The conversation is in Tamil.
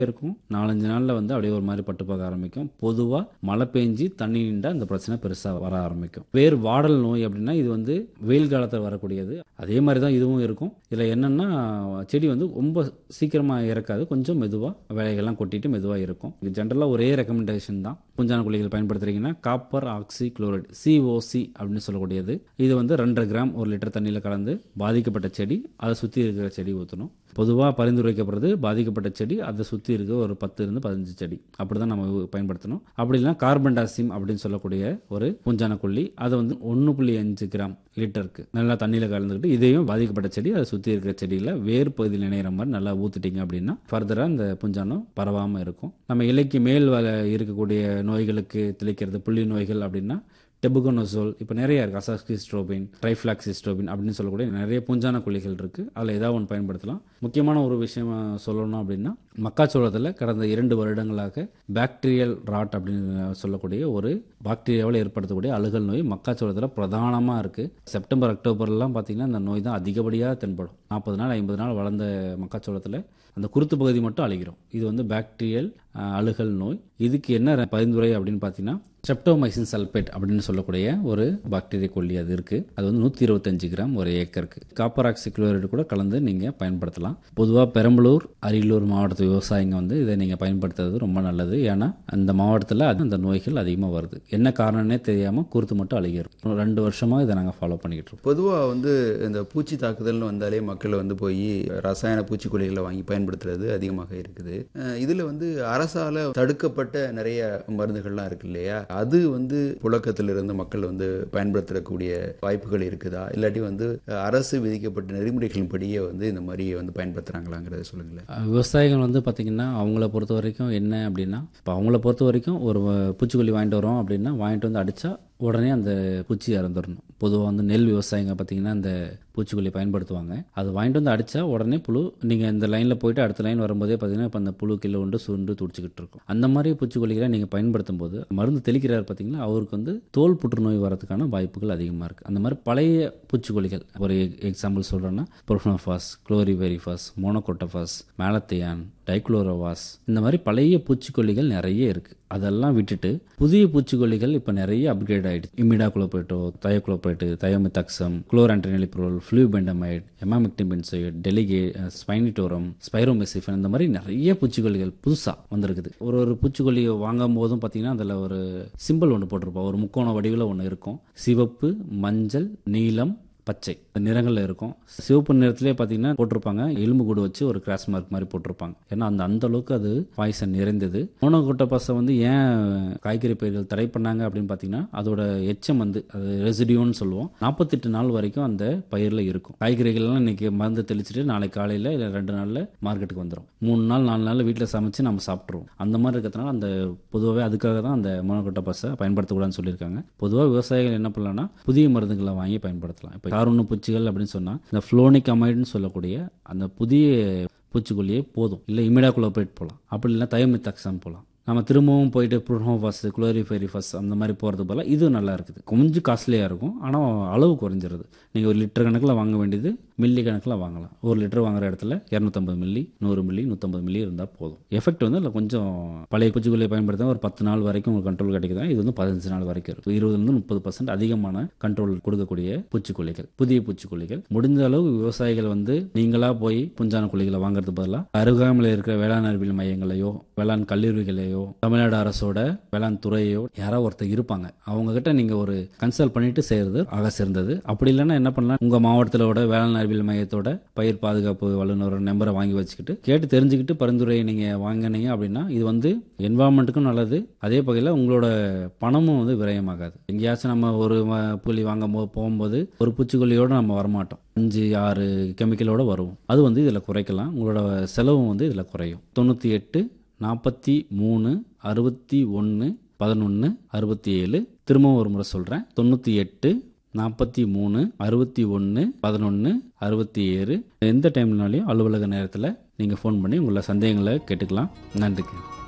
இருக்கும் நாலஞ்சு நாளில் வந்து அப்படியே ஒரு மாதிரி பட்டு பார்க்க ஆரம்பிக்கும் பொதுவாக மழை பெஞ்சு தண்ணி நின்றா இந்த பிரச்சனை பெருசாக வர ஆரம்பிக்கும் வேர் வாடல் நோய் அப்படின்னா இது வந்து வெயில் காலத்தில் வரக்கூடியது அதே மாதிரி தான் இதுவும் இருக்கும் இதில் என்னென்னா செடி வந்து ரொம்ப சீக்கிரமாக இறக்காது கொஞ்சம் மெதுவாக வேலைகள்லாம் கொட்டிட்டு மெதுவாக இருக்கும் இது ஜென்ரலாக ஒரே ரெக்கமெண்டேஷன் தான் பூஞ்சான குழிகள் பயன்படுத்துறீங்கன்னா காப்பர் ஆக்சி குளோரைட் சிஓசி அப்படின்னு சொல்லக்கூடியது இது வந்து ரெண்டரை கிராம் ஒரு லிட்டர் தண்ணியில் கலந்து பாதிக்கப்பட்ட செடி அதை சுற்றி இருக்கிற செடி ஊற்றணும் பொதுவாக பரிந்துரைக்கப்படுறது பாதிக்கப்பட்ட செடி அதை சுற்றி இருக்க ஒரு பத்து இருந்து பதினஞ்சு செடி அப்படி தான் நம்ம பயன்படுத்தணும் அப்படி இல்லைனா கார்பன் டாசிம் அப்படின்னு சொல்லக்கூடிய ஒரு பூஞ்சான கொல்லி அதை வந்து ஒன்று புள்ளி அஞ்சு கிராம் லிட்டருக்கு நல்லா தண்ணியில் கலந்துக்கிட்டு இதையும் பாதிக்கப்பட்ட செடி அதை சுற்றி இருக்கிற செடியில் வேர் பகுதியில் இணையிற மாதிரி நல்லா ஊற்றிட்டீங்க அப்படின்னா ஃபர்தராக இந்த பூஞ்சானம் பரவாமல் இருக்கும் நம்ம இலைக்கு மேல் வர இருக்கக்கூடிய நோய்களுக்கு தெளிக்கிறது புள்ளி நோய்கள் அப்படின்னா டெபுகோனோசோல் இப்போ நிறைய இருக்குது அசாஸ்கிஸ்ட்ரோபின் ட்ரைஃப்ளாக்சிஸ்ட்ரோபின் அப்படின்னு சொல்லக்கூடிய நிறைய பூஞ்சான கொல்லிகள் இருக்குது அதில் ஏதாவது ஒன்று பயன்படுத்தலாம் முக்கியமான ஒரு விஷயம் சொல்லணும் அப்படின்னா மக்காச்சோளத்தில் கடந்த இரண்டு வருடங்களாக பாக்டீரியல் ராட் அப்படின்னு சொல்லக்கூடிய ஒரு பாக்டீரியாவில் ஏற்படுத்தக்கூடிய அழுகல் நோய் மக்காச்சோளத்தில் பிரதானமாக இருக்குது செப்டம்பர் அக்டோபர்லாம் பார்த்திங்கன்னா இந்த நோய் தான் அதிகப்படியாக தென்படும் நாற்பது நாள் ஐம்பது நாள் வளர்ந்த மக்காச்சோளத்தில் அந்த குருத்து பகுதி மட்டும் அழிக்கிறோம் இது வந்து பாக்டீரியல் அழுகல் நோய் இதுக்கு என்ன பரிந்துரை அப்படின்னு பார்த்தீங்கன்னா ஸ்ட்ரெப்டோமைசின் சல்பேட் அப்படின்னு சொல்லக்கூடிய ஒரு பாக்டீரியா கொல்லி அது இருக்குது அது வந்து நூற்றி இருபத்தஞ்சு கிராம் ஒரு ஏக்கருக்கு காப்பர் ஆக்சிக்ளோரைடு கூட கலந்து நீங்கள் பயன்படுத்தலாம் பொதுவாக பெரம்பலூர் அரியலூர் மாவட்டத்து விவசாயிங்க வந்து இதை நீங்கள் பயன்படுத்துறது ரொம்ப நல்லது ஏன்னா அந்த மாவட்டத்தில் அது அந்த நோய்கள் அதிகமாக வருது என்ன காரணம்னே தெரியாமல் குருத்து மட்டும் அழுகிடும் ரெண்டு வருஷமாக இதை நாங்கள் ஃபாலோ பண்ணிக்கிட்டு இருக்கோம் பொதுவாக வந்து இந்த பூச்சி தாக்குதல்னு வந்தாலே மக்கள் வந்து போய் ரசாயன பூச்சிக்கொல்லிகளை வாங்கி பயன்படுத்துறது அதிகமாக இருக்குது இதில் வந்து அரசால் தடுக்கப்பட்ட நிறைய மருந்துகள்லாம் இருக்கு இல்லையா அது வந்து புழக்கத்தில் இருந்து மக்கள் வந்து பயன்படுத்தக்கூடிய வாய்ப்புகள் இருக்குதா இல்லாட்டி வந்து அரசு விதிக்கப்பட்ட நெறிமுறைகளின் படியே வந்து இந்த மாதிரி வந்து பயன்படுத்துகிறாங்களாங்கிறத சொல்லுங்களேன் விவசாயிகள் வந்து பார்த்திங்கன்னா அவங்கள பொறுத்த வரைக்கும் என்ன அப்படின்னா இப்போ அவங்கள பொறுத்த வரைக்கும் ஒரு பூச்சிக்கொல்லி வாங்கிட்டு வரோம் அப்படின்னா வாங்கிட்டு வந்து அடித்தா உடனே அந்த பூச்சி இறந்துடணும் பொதுவாக வந்து நெல் விவசாயிங்க பார்த்தீங்கன்னா அந்த பூச்சிக்கொல்லி பயன்படுத்துவாங்க அது வாங்கிட்டு வந்து அடித்தா உடனே புழு நீங்கள் இந்த லைனில் போயிட்டு அடுத்த லைன் வரும்போதே பார்த்தீங்கன்னா இப்போ அந்த புழு கிலோ உண்டு சுருண்டு துடிச்சிக்கிட்டு இருக்கும் அந்த மாதிரி பூச்சிக்கொல்லிகளை நீங்கள் பயன்படுத்தும் போது மருந்து தெளிக்கிறார் பார்த்தீங்களா அவருக்கு வந்து தோல் புற்றுநோய் வரதுக்கான வாய்ப்புகள் அதிகமாக இருக்குது அந்த மாதிரி பழைய பூச்சிக்கொல்லிகள் ஒரு எக்ஸாம்பிள் சொல்கிறேன்னா புரோஃபனோஃபாஸ் குளோரிவெரிஃபாஸ் மோனோகோட்டோஃபாஸ் மேலத்தையான் டைக்ளோரோவாஸ் இந்த மாதிரி பழைய பூச்சிக்கொல்லிகள் நிறைய இருக்குது அதெல்லாம் விட்டுட்டு புதிய பூச்சிக்கொல்லிகள் இப்போ நிறைய அப்கிரேட் ஆகிடுச்சு இமிடா குளோபேட்டோ தயோகுளோபேட்டு தயோமித்தாக்சம் குளோரான்டினிலிப்ரோல் ஃப்ளூபெண்டமைட் எமாமிக்டிபென்சைட் டெலிகே ஸ்பைனிட்டோரம் ஸ்பைரோமெசிஃபன் இந்த மாதிரி நிறைய பூச்சிக்கொல்லிகள் புதுசாக வந்திருக்குது ஒரு ஒரு பூச்சிக்கொல்லியை வாங்கும் போதும் பார்த்தீங்கன்னா அதில் ஒரு சிம்பிள் ஒன்று போட்டிருப்போம் ஒரு முக்கோண வடிவில் ஒன்று இருக்கும் சிவப்பு மஞ்சள் நீலம் பச்சை நிறங்களில் இருக்கும் சிவப்பு நிறத்திலே பார்த்தீங்கன்னா போட்டிருப்பாங்க எலும்பு கூடு வச்சு ஒரு கிராஸ் மார்க் மாதிரி போட்டிருப்பாங்க ஏன்னா அந்த அந்த அளவுக்கு அது பாய்சன் நிறைந்தது மோனோகோட்டோபாஸை வந்து ஏன் காய்கறி பயிர்கள் தடை பண்ணாங்க அப்படின்னு பார்த்தீங்கன்னா அதோட எச்சம் வந்து அது ரெசிடியோன்னு சொல்லுவோம் நாற்பத்தெட்டு நாள் வரைக்கும் அந்த பயிரில் இருக்கும் காய்கறிகள்லாம் இன்னைக்கு மருந்து தெளிச்சுட்டு நாளைக்கு காலையில் இல்லை ரெண்டு நாளில் மார்க்கெட்டுக்கு வந்துடும் மூணு நாள் நாலு நாள் வீட்டில் சமைச்சு நம்ம சாப்பிட்ருவோம் அந்த மாதிரி இருக்கிறதுனால அந்த பொதுவாகவே அதுக்காக தான் அந்த மோனோகோட்டோபாஸை பயன்படுத்தக்கூடாதுன்னு சொல்லியிருக்காங்க பொதுவாக விவசாயிகள் என்ன பண்ணலாம்னா புதிய மருந்துகளை வாங்கி பயன்படுத்தலாம் இப்போ காரொன்று பூச்சிகள் அப்படின்னு சொன்னால் இந்த ஃப்ளோனிக் அமைடுன்னு சொல்லக்கூடிய அந்த புதிய பூச்சிக்கொல்லியே போதும் இல்லை இமிடாகுளோபேட் போகலாம் அப்படி இல்லைனா தயோமித்தாக்சாம் போகலாம் நம்ம திரும்பவும் போயிட்டு ப்ரோனோஃபாஸ் குளோரிஃபெரிஃபஸ் அந்த மாதிரி போகிறது போல் இது நல்லா இருக்குது கொஞ்சம் காஸ்ட்லியாக இருக்கும் ஆனால் அளவு குறைஞ்சிருது நீங்கள் ஒரு லிட்டர் கணக்கில் வாங்க வேண்டியது மில்லி கணக்கில் வாங்கலாம் ஒரு லிட்டர் வாங்குற இடத்துல இரநூத்தம்பது மில்லி நூறு மில்லி நூற்றம்பது மில்லி இருந்தால் போதும் எஃபெக்ட் வந்து இல்லை கொஞ்சம் பழைய பூச்சிக்கொல்லியை பயன்படுத்த ஒரு பத்து நாள் வரைக்கும் உங்களுக்கு கண்ட்ரோல் கிடைக்குதா இது வந்து பதினஞ்சு நாள் வரைக்கும் இருக்கும் இருபதுலேருந்து முப்பது பர்சன்ட் அதிகமான கண்ட்ரோல் கொடுக்கக்கூடிய பூச்சிக்கொல்லிகள் புதிய பூச்சிக்கொல்லிகள் முடிந்த அளவு விவசாயிகள் வந்து நீங்களாக போய் புஞ்சான கொல்லிகளை வாங்குறது பதிலாக அருகாமையில் இருக்கிற வேளாண் அறிவியல் மையங்களையோ வேளாண் கல்லூரிகளையோ தமிழ்நாடு அரசோட வேளாண் துறையோ யாராவது ஒருத்தர் இருப்பாங்க அவங்க கிட்ட நீங்க ஒரு கன்சல்ட் பண்ணிட்டு செய்யறது ஆக சிறந்தது அப்படி இல்லைன்னா என்ன பண்ணலாம் உங்க மாவட்டத்திலோட வேளாண் அறிவியல் மையத்தோட பயிர் பாதுகாப்பு வல்லுநர் நம்பரை வாங்கி வச்சுக்கிட்டு கேட்டு தெரிஞ்சுக்கிட்டு பரிந்துரையை நீங்க வாங்கினீங்க அப்படின்னா இது வந்து என்வாரன்மெண்ட்டுக்கும் நல்லது அதே வகையில் உங்களோட பணமும் வந்து விரயமாகாது எங்கேயாச்சும் நம்ம ஒரு புள்ளி வாங்கும் போது போகும்போது ஒரு பூச்சிக்கொல்லியோடு நம்ம வரமாட்டோம் அஞ்சு ஆறு கெமிக்கலோட வருவோம் அது வந்து இதில் குறைக்கலாம் உங்களோட செலவும் வந்து இதில் குறையும் தொண்ணூற்றி எட்டு நாற்பத்தி மூணு அறுபத்தி ஒன்று பதினொன்று அறுபத்தி ஏழு திரும்பவும் ஒரு முறை சொல்கிறேன் தொண்ணூற்றி எட்டு நாற்பத்தி மூணு அறுபத்தி ஒன்று பதினொன்று அறுபத்தி ஏழு எந்த டைம்னாலையும் அலுவலக நேரத்தில் நீங்கள் ஃபோன் பண்ணி உங்களோட சந்தேகங்களை கேட்டுக்கலாம் நன்றிக்கு